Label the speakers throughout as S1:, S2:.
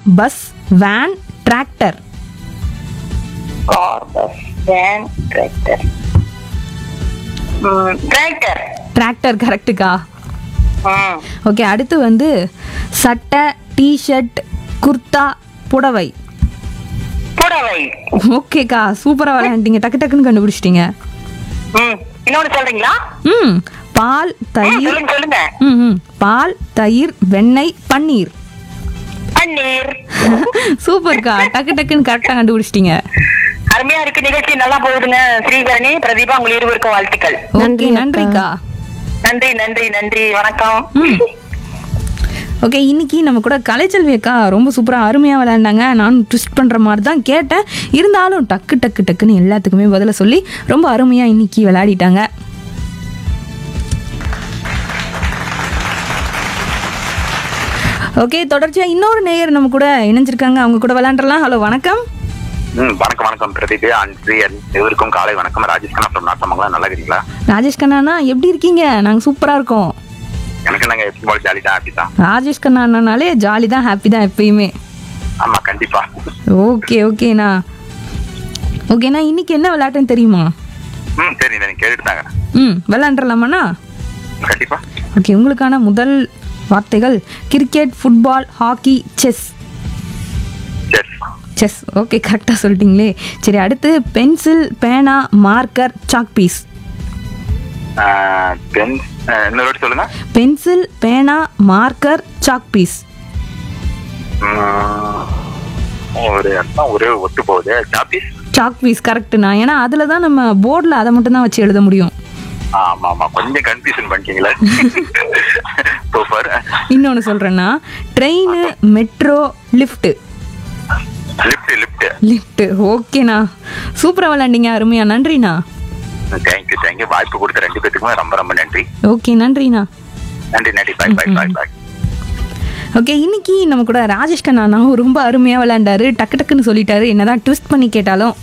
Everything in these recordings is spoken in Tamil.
S1: bus van tractor
S2: car bus van tractor tractor
S1: tractor கரெக்டுக்கா
S2: ம்
S1: ஓகே அடுத்து வந்து சட்டை டிஷர்ட் குர்தா புடவை
S2: புடவை
S1: ஓகேக்கா சூப்பராக விளையாண்டீங்க டக்கு டக்குன்னு கண்டுபிடிச்சிட்டீங்க
S2: ம் இன்னொன்னு சொல்றீங்களா
S1: ம் பால்
S2: ம்,
S1: தயிர்
S2: சொல்லுங்க சொல்லுங்க
S1: ம் ம் பால் தயிர் வெண்ணெய் பன்னீர்
S2: பன்னீர்
S1: சூப்பர்க்கா டக்கு டக்குன்னு கரெக்டாக கண்டுபிடிச்சிட்டீங்க
S2: அருமையா இருக்கு நிகழ்ச்சி நல்லா போகுதுங்க ஸ்ரீகரணி பிரதீபா உங்கள் இருவருக்கும் வாழ்த்துக்கள்
S1: ஓகே நன்றிக்கா
S2: நன்றி நன்றி நன்றி வணக்கம்
S1: ஓகே இன்னைக்கு நம்ம கூட கலைச்செல்வி அக்கா ரொம்ப சூப்பராக அருமையாக விளையாண்டாங்க நானும் ட்விஸ்ட் பண்ணுற மாதிரி தான் கேட்டேன் இருந்தாலும் டக்கு டக்கு டக்குன்னு எல்லாத்துக்குமே பதில சொல்லி ரொம்ப அருமையாக இன்னைக்கு விளையாடிட்டாங்க ஓகே தொடர்ச்சியாக இன்னொரு நேயர் நம்ம கூட இணைஞ்சிருக்காங்க அவங்க கூட விளையாண்டுறலாம் ஹலோ வணக்கம்
S3: ம் வணக்கம் வணக்கம் பிரதீப் அஞ்சு இவருக்கும் காலை வணக்கம் ராஜேஷ் கண்ணா from நாட்டமங்கலம் நல்லா இருக்கீங்களா
S1: ராஜேஷ் கண்ணாண்ணா எப்படி இருக்கீங்க நாங்கள் சூப்பராக இருக்கோம்
S3: எனக்கு நாங்க எப்போது ஜாலி தான் ஹாப்பி தான்
S1: ராஜேஷ் கண்ணா அண்ணானாலே ஜாலி தான் ஹாப்பி தான் எப்பயுமே
S3: ஆமா கண்டிப்பா
S1: ஓகே ஓகேண்ணா ஓகேண்ணா இன்னைக்கு என்ன விளையாட்டுன்னு தெரியுமா
S3: ம் சரி நீங்க கேட்டுட்டு தாங்க
S1: ம் விளையாண்டுலாமாண்ணா
S3: கண்டிப்பா
S1: ஓகே உங்களுக்கான முதல் வார்த்தைகள் கிரிக்கெட் ஃபுட்பால் ஹாக்கி செஸ்
S3: சரி
S1: செஸ் ஓகே கரெக்டாக சொல்லிட்டீங்களே சரி அடுத்து பென்சில் பேனா மார்க்கர் சாக் பீஸ்
S3: பென் இன்னொரு வாட்டி சொல்லுங்க
S1: பென்சில் பேனா மார்க்கர் சாக் பீஸ்
S3: ம், ஒரு அர்த்தம் ஒரே ஒத்து போகுது சாப்பீஸ்
S1: சாக் பீஸ் கரெக்டுண்ணா ஏன்னா அதில் தான் நம்ம போர்டில் அதை மட்டும் தான் வச்சு எழுத முடியும்
S3: ஆமா ஆமா கொஞ்சம் கன்ஃபியூஷன் பண்ணிட்டீங்களே சூப்பர்
S1: இன்னொன்று சொல்கிறேன்னா train metro lift
S3: lift lift
S1: lift ஓகேண்ணா சூப்பராக விளாண்டிங்க அருமையா நன்றிண்ணா
S3: தேங்க்யூ தேங்க்யூ வாய்ப்பு கொடுத்த ரெண்டு பேத்துக்குமே ரொம்ப ரொம்ப நன்றி
S1: ஓகே நன்றிண்ணா
S3: நன்றி நன்றி bye bye bye bye
S1: okay இன்னைக்கு நம்ம கூட ராஜேஷ் கண்ணா ரொம்ப அருமையாக விளையாண்டாரு டக்கு டக்குன்னு சொல்லிட்டாரு என்னதான் ட்விஸ்ட் பண்ணி கேட்டாலும்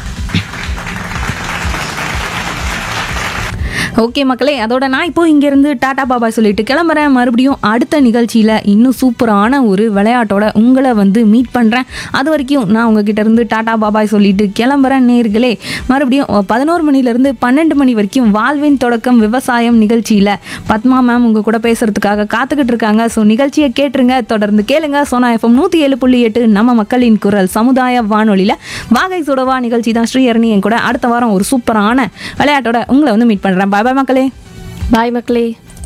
S1: ஓகே மக்களே அதோட நான் இப்போ இங்கேருந்து டாடா பாபா சொல்லிட்டு கிளம்புறேன் மறுபடியும் அடுத்த நிகழ்ச்சியில் இன்னும் சூப்பரான ஒரு விளையாட்டோட உங்களை வந்து மீட் பண்ணுறேன் அது வரைக்கும் நான் உங்ககிட்ட இருந்து டாடா பாபாய் சொல்லிட்டு கிளம்புறேன் நேர்களே மறுபடியும் பதினோரு மணிலேருந்து பன்னெண்டு மணி வரைக்கும் வாழ்வின் தொடக்கம் விவசாயம் நிகழ்ச்சியில் பத்மா மேம் உங்கள் கூட பேசுறதுக்காக காத்துக்கிட்டு இருக்காங்க ஸோ நிகழ்ச்சியை கேட்டுருங்க தொடர்ந்து கேளுங்க சோனா எஃப்எம் நூற்றி ஏழு புள்ளி எட்டு நம்ம மக்களின் குரல் சமுதாய வானொலியில் வாகை சுடவா நிகழ்ச்சி தான் ஸ்ரீஹரணி என் கூட அடுத்த வாரம் ஒரு சூப்பரான விளையாட்டோட உங்களை வந்து மீட் பண்ணுறேன் பாய் பாய் மக்களே
S4: பாய் மக்களே